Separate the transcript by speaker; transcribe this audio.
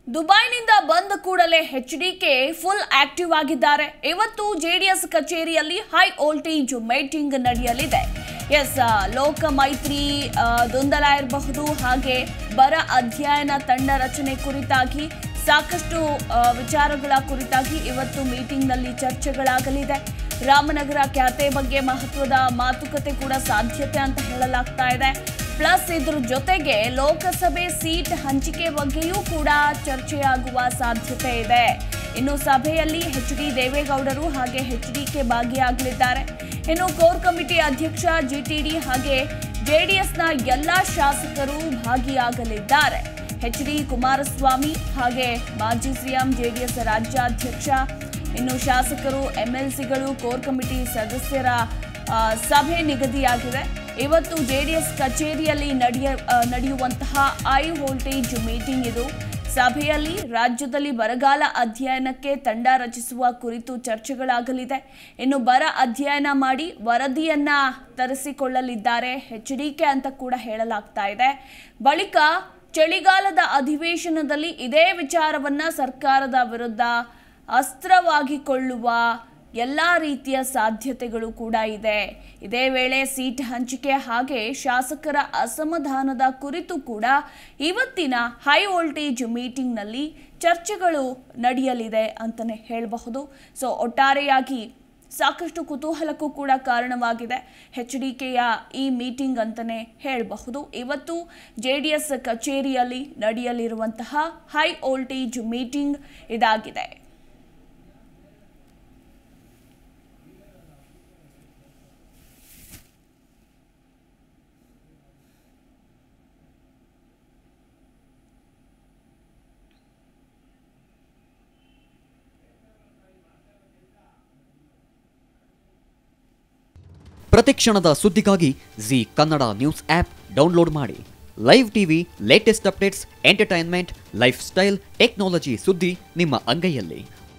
Speaker 1: ದುಬೈನಿಂದ ಬಂದ ಕೂಡಲೇ ಎಚ್ ಡಿಕೆ ಫುಲ್ ಆಕ್ಟಿವ್ ಆಗಿದ್ದಾರೆ ಇವತ್ತು ಜೆಡಿಎಸ್ ಕಚೇರಿಯಲ್ಲಿ ಹೈ ವೋಲ್ಟೇಜ್ ಮೀಟಿಂಗ್ ನಡೆಯಲಿದೆ ಎಸ್ ಲೋಕ ಮೈತ್ರಿ ಆ, ಗೊಂದಲ ಇರಬಹುದು ಹಾಗೆ ಬರ ಅಧ್ಯಯನ ತಂಡ ರಚನೆ ಕುರಿತಾಗಿ ಸಾಕಷ್ಟು ಆ, ವಿಚಾರಗಳ ಕುರಿತಾಗಿ ಇವತ್ತು ಮೀಟಿಂಗ್ನಲ್ಲಿ ಚರ್ಚೆಗಳಾಗಲಿದೆ ರಾಮನಗರ ಖ್ಯಾತೆ ಬಗ್ಗೆ ಮಹತ್ವದ ಮಾತುಕತೆ ಕೂಡ ಸಾಧ್ಯತೆ ಅಂತ ಹೇಳಲಾಗ್ತಾ ಇದೆ ಪ್ಲಸ್ ಇದ್ರ ಜೊತೆಗೆ ಲೋಕಸಭೆ ಸೀಟ್ ಹಂಚಿಕೆ ಬಗ್ಗೆಯೂ ಕೂಡ ಚರ್ಚೆಯಾಗುವ ಸಾಧ್ಯತೆ ಇದೆ ಇನ್ನು ಸಭೆಯಲ್ಲಿ ಎಚ್ ಡಿ ದೇವೇಗೌಡರು ಹಾಗೆ ಎಚ್ ಡಿಕೆ ಭಾಗಿಯಾಗಲಿದ್ದಾರೆ ಇನ್ನು ಕೋರ್ ಕಮಿಟಿ ಅಧ್ಯಕ್ಷ ಜಿಟಿಡಿ ಹಾಗೆ ಜೆಡಿಎಸ್ನ ಎಲ್ಲಾ ಶಾಸಕರು ಭಾಗಿಯಾಗಲಿದ್ದಾರೆ ಎಚ್ ಡಿ ಕುಮಾರಸ್ವಾಮಿ ಹಾಗೆ ಮಾಜಿ ಸಿಎಂ ಜೆಡಿಎಸ್ ರಾಜ್ಯಾಧ್ಯಕ್ಷ ಇನ್ನು ಶಾಸಕರು ಎಂಎಲ್ಸಿಗಳು ಕೋರ್ ಕಮಿಟಿ ಸದಸ್ಯರ ಆ, ಸಭೆ ನಿಗದಿಯಾಗಿದೆ ಇವತ್ತು ಜೆಡಿಎಸ್ ಕಚೇರಿಯಲ್ಲಿ ನಡೆಯ ಆ, ನಡೆಯುವಂತಹ ಹೈ ವೋಲ್ಟೇಜ್ ಮೀಟಿಂಗ್ ಇದು ಸಭೆಯಲ್ಲಿ ರಾಜ್ಯದಲ್ಲಿ ಬರಗಾಲ ಅಧ್ಯಯನಕ್ಕೆ ತಂಡ ರಚಿಸುವ ಕುರಿತು ಚರ್ಚೆಗಳಾಗಲಿದೆ ಇನ್ನು ಬರ ಅಧ್ಯಯನ ಮಾಡಿ ವರದಿಯನ್ನ ತರಿಸಿಕೊಳ್ಳಲಿದ್ದಾರೆ ಎಚ್ ಡಿಕೆ ಅಂತ ಕೂಡ ಹೇಳಲಾಗ್ತಾ ಇದೆ ಬಳಿಕ ಚಳಿಗಾಲದ ಅಧಿವೇಶನದಲ್ಲಿ ಇದೇ ವಿಚಾರವನ್ನ ಸರ್ಕಾರದ ವಿರುದ್ಧ ಅಸ್ತ್ರವಾಗಿಕೊಳ್ಳುವ ಎಲ್ಲ ರೀತಿಯ ಸಾಧ್ಯತೆಗಳು ಕೂಡ ಇದೆ ಇದೇ ವೇಳೆ ಸೀಟ್ ಹಂಚಿಕೆ ಹಾಗೆ ಶಾಸಕರ ಅಸಮಾಧಾನದ ಕುರಿತು ಕೂಡ ಇವತ್ತಿನ ಹೈ ವೋಲ್ಟೇಜ್ ಮೀಟಿಂಗ್ನಲ್ಲಿ ಚರ್ಚೆಗಳು ನಡೆಯಲಿದೆ ಅಂತಲೇ ಹೇಳಬಹುದು ಸೊ ಒಟ್ಟಾರೆಯಾಗಿ ಸಾಕಷ್ಟು ಕುತೂಹಲಕ್ಕೂ ಕೂಡ ಕಾರಣವಾಗಿದೆ ಎಚ್ ಡಿ ಕೆಯ ಈ ಮೀಟಿಂಗ್ ಅಂತಲೇ ಹೇಳಬಹುದು ಇವತ್ತು ಜೆ ಡಿ ಎಸ್ ಕಚೇರಿಯಲ್ಲಿ ನಡೆಯಲಿರುವಂತಹ ಹೈ ವೋಲ್ಟೇಜ್ ಮೀಟಿಂಗ್ ಇದಾಗಿದೆ
Speaker 2: ಪ್ರತಿಕ್ಷಣದ ಸುದ್ದಿಗಾಗಿ Zee Kannada news app download ಮಾಡಿ live TV latest updates entertainment life style technology ಸುದ್ದಿ ನಿಮ್ಮ ಅಂಗೈಯಲ್ಲಿ